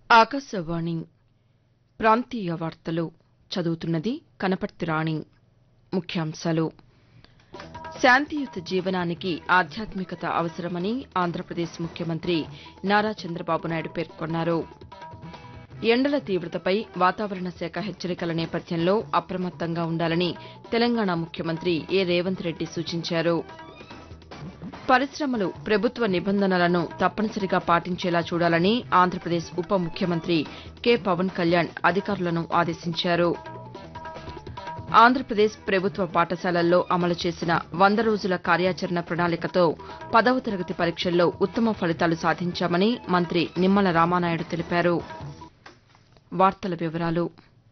ఆకాశవాణి ప్రాంతీయ వార్తలు చదువుతున్నది కనపర్తి రాణి ముఖ్యాంశాలు శాంతియుత జీవనానికి ఆధ్యాత్మికత అవసరమని ఆంధ్రప్రదేశ్ ముఖ్యమంత్రి నారా చంద్రబాబు నాయుడు పేర్కొన్నారు ఎండల తీవ్రతపై వాతావరణ శాఖ హెచ్చరికల నేపథ్యంలో అప్రమత్తంగా ఉండాలని తెలంగాణ ముఖ్యమంత్రి ఏ రేవంత్ రెడ్డి సూచించారు పరిశ్రమలు ప్రభుత్వ నిబంధనలను తప్పనిసరిగా పాటించేలా చూడాలని ఆంధ్రప్రదేశ్ ఉప ముఖ్యమంత్రి కె పవన్ కళ్యాణ్ అధికారులను ఆదేశించారు ఆంధ్రప్రదేశ్ ప్రభుత్వ పాఠశాలల్లో అమలు చేసిన వంద రోజుల కార్యాచరణ ప్రణాళికతో పదవ తరగతి పరీక్షల్లో ఉత్తమ ఫలితాలు సాధించామని మంత్రి నిమ్మల రామానాయుడు తెలిపారు వార్తల వివరాలు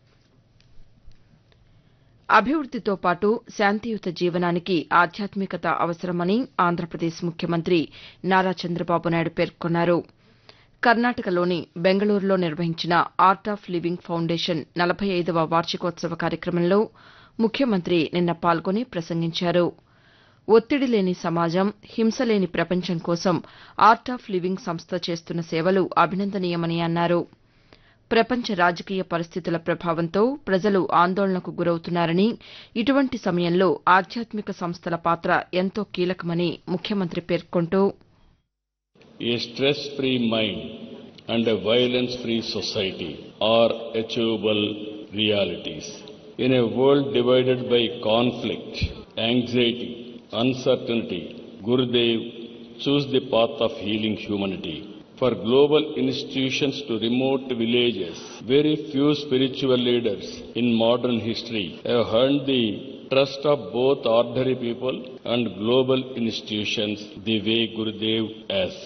అభివృద్దితో పాటు శాంతియుత జీవనానికి ఆధ్యాత్మికత అవసరమని ఆంధ్రప్రదేశ్ ముఖ్యమంత్రి నారా చంద్రబాబు నాయుడు పేర్కొన్నారు కర్ణాటకలోని బెంగళూరులో నిర్వహించిన ఆర్ట్ ఆఫ్ లివింగ్ ఫౌండేషన్ నలభై ఐదవ వార్షికోత్సవ కార్యక్రమంలో ముఖ్యమంత్రి నిన్న పాల్గొని ప్రసంగించారు ఒత్తిడి లేని సమాజం హింస లేని ప్రపంచం కోసం ఆర్ట్ ఆఫ్ లివింగ్ సంస్థ చేస్తున్న సేవలు అభినందనీయమని అన్నారు ప్రపంచ రాజకీయ పరిస్థితుల ప్రభావంతో ప్రజలు ఆందోళనకు గురవుతున్నారని ఇటువంటి సమయంలో ఆధ్యాత్మిక సంస్థల పాత్ర ఎంతో కీలకమని ముఖ్యమంత్రి పేర్కొంటూ A stress free mind and a violence free society are achievable realities. In a world divided by conflict, anxiety, uncertainty, Gurudev chose the path of healing humanity. For global institutions to remote villages, very few spiritual leaders in modern history have earned the trust of both ordinary people and global institutions the way Gurudev has.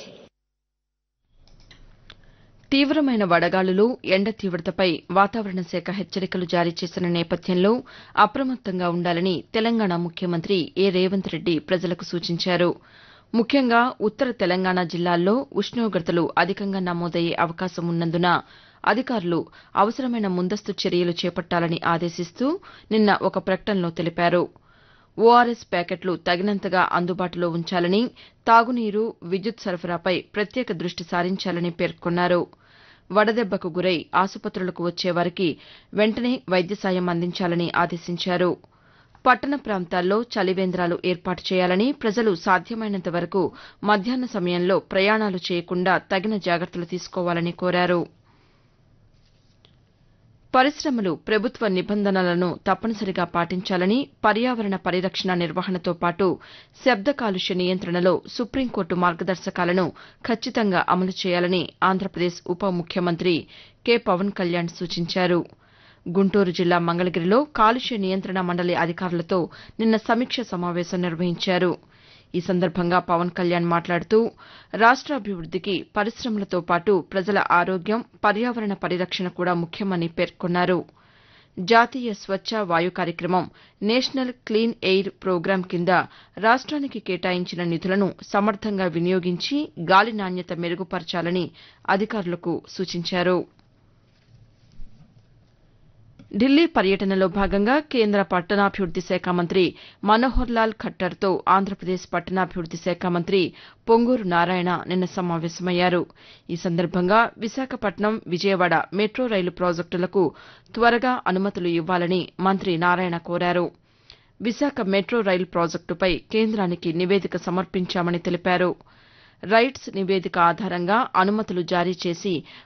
తీవ్రమైన వడగాలులు ఎండ తీవ్రతపై వాతావరణ శాఖ హెచ్చరికలు జారీ చేసిన నేపథ్యంలో అప్రమత్తంగా ఉండాలని తెలంగాణ ముఖ్యమంత్రి ఏ రేవంత్ రెడ్డి ప్రజలకు సూచించారు ముఖ్యంగా ఉత్తర తెలంగాణ జిల్లాల్లో ఉష్ణోగ్రతలు అధికంగా నమోదయ్యే అవకాశం ఉన్నందున అధికారులు అవసరమైన ముందస్తు చర్యలు చేపట్టాలని ఆదేశిస్తూ నిన్న ఒక ప్రకటనలో తెలిపారు ఓఆర్ఎస్ ప్యాకెట్లు తగినంతగా అందుబాటులో ఉంచాలని తాగునీరు విద్యుత్ సరఫరాపై ప్రత్యేక దృష్టి సారించాలని పేర్కొన్నారు వడదెబ్బకు గురై ఆసుపత్రులకు వచ్చేవారికి వెంటనే వైద్య సాయం అందించాలని ఆదేశించారు పట్టణ ప్రాంతాల్లో చలివేంద్రాలు ఏర్పాటు చేయాలని ప్రజలు సాధ్యమైనంత వరకు మధ్యాహ్న సమయంలో ప్రయాణాలు చేయకుండా తగిన జాగ్రత్తలు తీసుకోవాలని కోరారు పరిశ్రమలు ప్రభుత్వ నిబంధనలను తప్పనిసరిగా పాటించాలని పర్యావరణ పరిరక్షణ నిర్వహణతో పాటు శబ్ద కాలుష్య నియంత్రణలో సుప్రీంకోర్టు మార్గదర్శకాలను ఖచ్చితంగా అమలు చేయాలని ఆంధ్రప్రదేశ్ ఉప ముఖ్యమంత్రి కె పవన్ కళ్యాణ్ సూచించారు గుంటూరు జిల్లా మంగళగిరిలో కాలుష్య నియంత్రణ మండలి అధికారులతో నిన్న సమీక్ష సమావేశం నిర్వహించారు ఈ సందర్భంగా పవన్ కళ్యాణ్ మాట్లాడుతూ రాష్ట్రాభివృద్దికి పరిశ్రమలతో పాటు ప్రజల ఆరోగ్యం పర్యావరణ పరిరక్షణ కూడా ముఖ్యమని పేర్కొన్నారు జాతీయ స్వచ్ఛ వాయు కార్యక్రమం నేషనల్ క్లీన్ ఎయిర్ ప్రోగ్రాం కింద రాష్ట్రానికి కేటాయించిన నిధులను సమర్థంగా వినియోగించి గాలి నాణ్యత మెరుగుపరచాలని అధికారులకు సూచించారు ఢిల్లీ పర్యటనలో భాగంగా కేంద్ర పట్టణాభివృద్ది శాఖ మంత్రి మనోహర్ లాల్ ఖట్టర్తో ఆంధ్రప్రదేశ్ పట్టణాభివృద్ది శాఖ మంత్రి పొంగూరు నారాయణ నిన్న సమావేశమయ్యారు ఈ సందర్భంగా విశాఖపట్నం విజయవాడ మెట్రో రైలు ప్రాజెక్టులకు త్వరగా అనుమతులు ఇవ్వాలని మంత్రి నారాయణ కోరారు విశాఖ మెట్రో రైలు ప్రాజెక్టుపై కేంద్రానికి నివేదిక సమర్పించామని తెలిపారు రైట్స్ నివేదిక ఆధారంగా అనుమతులు జారీ చేసి